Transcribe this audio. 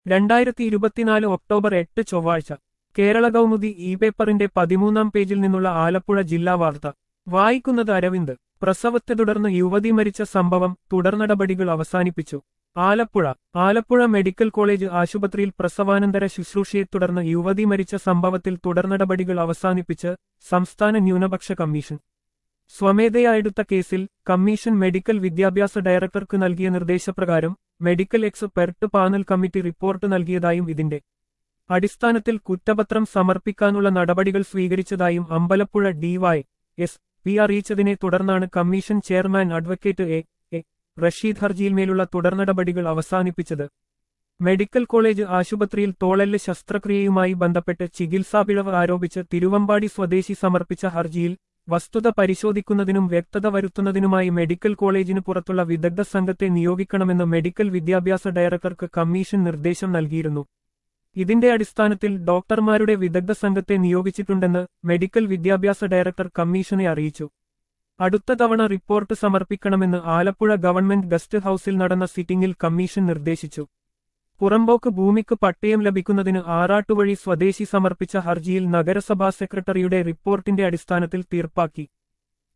രണ്ടായിരത്തി ഇരുപത്തിനാല് ഒക്ടോബർ എട്ട് ചൊവ്വാഴ്ച കേരള കൗമുദി ഇ പേപ്പറിന്റെ പതിമൂന്നാം പേജിൽ നിന്നുള്ള ആലപ്പുഴ ജില്ലാ വാർത്ത വായിക്കുന്നത് അരവിന്ദ് പ്രസവത്തെ തുടർന്ന് യുവതി മരിച്ച സംഭവം തുടർനടപടികൾ അവസാനിപ്പിച്ചു ആലപ്പുഴ ആലപ്പുഴ മെഡിക്കൽ കോളേജ് ആശുപത്രിയിൽ പ്രസവാനന്തര ശുശ്രൂഷയെ തുടർന്ന് യുവതി മരിച്ച സംഭവത്തിൽ തുടർനടപടികൾ അവസാനിപ്പിച്ച് സംസ്ഥാന ന്യൂനപക്ഷ കമ്മീഷൻ സ്വമേധയാ എടുത്ത കേസിൽ കമ്മീഷൻ മെഡിക്കൽ വിദ്യാഭ്യാസ ഡയറക്ടർക്ക് നൽകിയ നിർദ്ദേശപ്രകാരം medical expert panel committee report നൽകിയതായും ഇതിന്റെ അടിസ്ഥാനത്തിൽ കുറ്റപത്രം സമർപ്പിക്കാനുള്ള നടപടികൾ സ്വീകരിച്ചതായും അമ്പലപ്പുഴ ഡിവൈ എസ് പി അറിയിച്ചതിനെ തുടർന്നാണ് commission chairman advocate A A Rasheed ഹർജിയിന്മേലുള്ള തുടർനടപടികൾ അവസാനിപ്പിച്ചത് മെഡിക്കൽ കോളേജ് ആശുപത്രിയിൽ തോളല് ശസ്ത്രക്രിയയുമായി ബന്ധപ്പെട്ട് ചികിത്സാപിഴവ് ആരോപിച്ച് തിരുവമ്പാടി സ്വദേശി സമർപ്പിച്ച ഹർജിയിൽ വസ്തുത പരിശോധിക്കുന്നതിനും വ്യക്തത വരുത്തുന്നതിനുമായി മെഡിക്കൽ കോളേജിന് പുറത്തുള്ള വിദഗ്ധ സംഘത്തെ നിയോഗിക്കണമെന്ന് മെഡിക്കൽ വിദ്യാഭ്യാസ ഡയറക്ടർക്ക് കമ്മീഷൻ നിർദ്ദേശം നൽകിയിരുന്നു ഇതിന്റെ അടിസ്ഥാനത്തിൽ ഡോക്ടർമാരുടെ വിദഗ്ധ സംഘത്തെ നിയോഗിച്ചിട്ടുണ്ടെന്ന് മെഡിക്കൽ വിദ്യാഭ്യാസ ഡയറക്ടർ കമ്മീഷനെ അറിയിച്ചു അടുത്ത തവണ റിപ്പോർട്ട് സമർപ്പിക്കണമെന്ന് ആലപ്പുഴ ഗവൺമെന്റ് ഗസ്റ്റ് ഹൌസിൽ നടന്ന സിറ്റിംഗിൽ കമ്മീഷൻ നിർദ്ദേശിച്ചു പുറമ്പോക്ക് ഭൂമിക്ക് പട്ടയം ലഭിക്കുന്നതിന് ആറാട്ടുവഴി സ്വദേശി സമർപ്പിച്ച ഹർജിയിൽ നഗരസഭാ സെക്രട്ടറിയുടെ റിപ്പോർട്ടിന്റെ അടിസ്ഥാനത്തിൽ തീർപ്പാക്കി